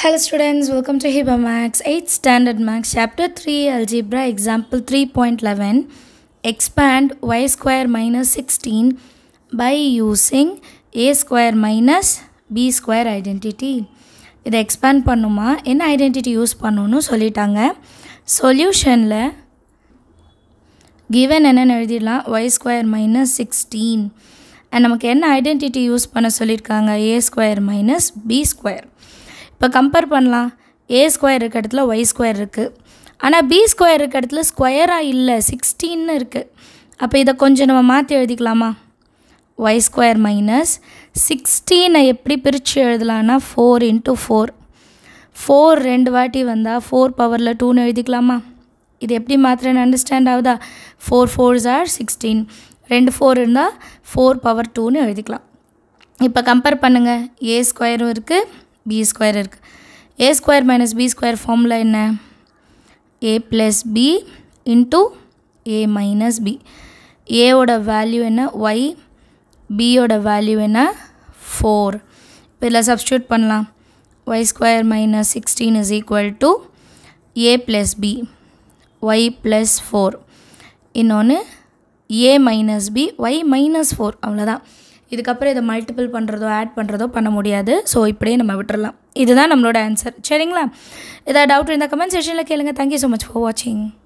Hello students, welcome to Hiba Max 8th Standard Max Chapter 3 Algebra Example 3.11 Expand y square minus 16 by using a square minus b square identity இதை expand பண்ணுமா என்ன identity use பண்ணணும்னு சொல்லிட்டாங்க சொல்யூஷனில் given என்னென்னு எழுதிடலாம் Y square minus sixteen and நமக்கு என்ன identity use பண்ண சொல்லியிருக்காங்க A square minus B square இப்போ கம்பேர் பண்ணலாம் ஏ ஸ்கொயர் இருக்க இடத்துல ஒய் ஸ்கொயர் இருக்குது ஆனால் பி ஸ்கொயர் இருக்க இடத்துல ஸ்கொயராக இல்லை சிக்ஸ்டீன்னு இருக்குது அப்போ இதை கொஞ்சம் நம்ம மாற்றி எழுதிக்கலாமா ஒய் ஸ்கொயர் மைனஸ் சிக்ஸ்டீனை எப்படி பிரித்து எழுதலான்னா ஃபோர் இன்ட்டு ஃபோர் ஃபோர் ரெண்டு வாட்டி வந்தால் ஃபோர் பவரில் டூன்னு எழுதிக்கலாமா இது எப்படி மாத்திரன்னு அண்டர்ஸ்டாண்ட் ஆகுதா ஃபோர் ஃபோர்ஸ் ஆர் சிக்ஸ்டீன் ரெண்டு ஃபோர் இருந்தால் ஃபோர் பவர் டூன்னு எழுதிக்கலாம் இப்போ கம்பேர் பண்ணுங்கள் ஏ ஸ்கொயரும் இருக்குது பி ஸ்கொயர் இருக்குது A square minus B square ஃபார்மில் என்ன A plus B into A minus B ஏவோட வேல்யூ என்ன ஒய் பியோட வேல்யூ என்ன ஃபோர் இப்போ இதில் சப்ஸ்டியூட் பண்ணலாம் Y square minus sixteen is equal to A plus B Y plus four இன்னொன்று A minus B Y minus four அவ்வளோதான் இதுக்கப்புறம் இதை மல்டிபிள் பண்ணுறதோ ஆட் பண்ணுறதோ பண்ண முடியாது ஸோ இப்படியே நம்ம விட்டுறலாம் இதுதான் நம்மளோட ஆன்சர் சரிங்களா ஏதாவது டவுட் இருந்தால் கமெண்ட் செஷனில் கேளுங்க தேங்க்யூ ஸோ மச் ஃபார் வாட்சிங்